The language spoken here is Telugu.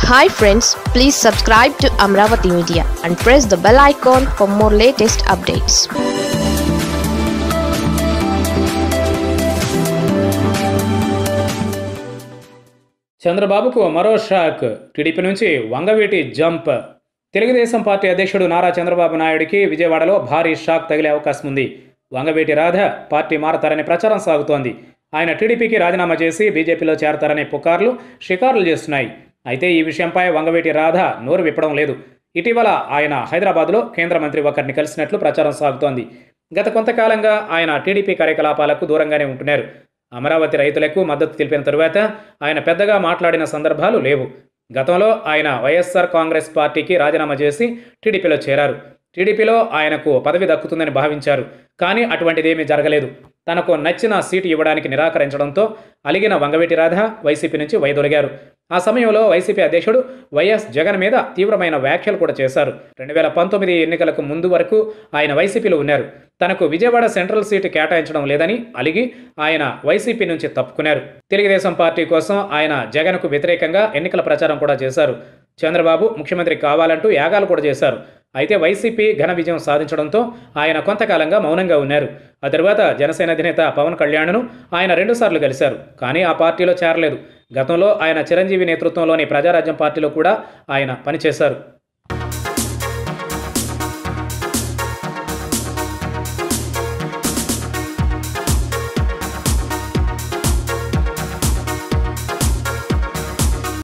hi friends please subscribe to Amaravati media and press the bell icon for more latest updates చంద్రబాబుకు మరో షాక్ టీడీపీ నుంచి వంగవీటి జంప్ తెలుగుదేశం పార్టీ అధ్యక్షుడు నారా చంద్రబాబు నాయుడికి విజయవాడలో భారీ షాక్ తగిలే అవకాశం ఉంది వంగవీటి రాధ పార్టీ మారతారని ప్రచారం సాగుతోంది ఆయన టీడీపీకి రాజీనామా చేసి బీజేపీలో చేరతారనే పుకార్లు షికారులు చేస్తున్నాయి అయితే ఈ విషయంపై వంగవీటి రాధ నోరు విప్పడం లేదు ఇటీవల ఆయన హైదరాబాద్లో కేంద్ర మంత్రి ఒకరిని కలిసినట్లు ప్రచారం సాగుతోంది గత కొంతకాలంగా ఆయన టీడీపీ కార్యకలాపాలకు దూరంగానే ఉంటున్నారు అమరావతి రైతులకు మద్దతు తెలిపిన తరువాత ఆయన పెద్దగా మాట్లాడిన సందర్భాలు లేవు గతంలో ఆయన వైఎస్ఆర్ కాంగ్రెస్ పార్టీకి రాజీనామా చేసి టీడీపీలో చేరారు టీడీపీలో ఆయనకు పదవి దక్కుతుందని భావించారు కానీ అటువంటిదేమీ జరగలేదు తనకు నచ్చిన సీటు ఇవ్వడానికి నిరాకరించడంతో అలిగిన వంగవీటి రాధ వైసీపీ నుంచి వైదొలిగారు ఆ సమయంలో వైసీపీ అధ్యక్షుడు వైఎస్ జగన్ మీద తీవ్రమైన వ్యాఖ్యలు కూడా చేశారు రెండు వేల పంతొమ్మిది ఎన్నికలకు ముందు వరకు ఆయన వైసీపీలో ఉన్నారు తనకు విజయవాడ సెంట్రల్ సీటు కేటాయించడం లేదని అలిగి ఆయన వైసీపీ నుంచి తప్పుకున్నారు తెలుగుదేశం పార్టీ కోసం ఆయన జగన్కు వ్యతిరేకంగా ఎన్నికల ప్రచారం కూడా చేశారు చంద్రబాబు ముఖ్యమంత్రి కావాలంటూ యాగాలు కూడా చేశారు అయితే వైసీపీ ఘన విజయం సాధించడంతో ఆయన కొంతకాలంగా మౌనంగా ఉన్నారు ఆ తర్వాత జనసేన అధినేత పవన్ కళ్యాణ్ను ఆయన రెండుసార్లు కలిశారు కానీ ఆ పార్టీలో చేరలేదు గతంలో ఆయన చిరంజీవి నేతృత్వంలోని ప్రజారాజ్యం పార్టీలో కూడా ఆయన పనిచేశారు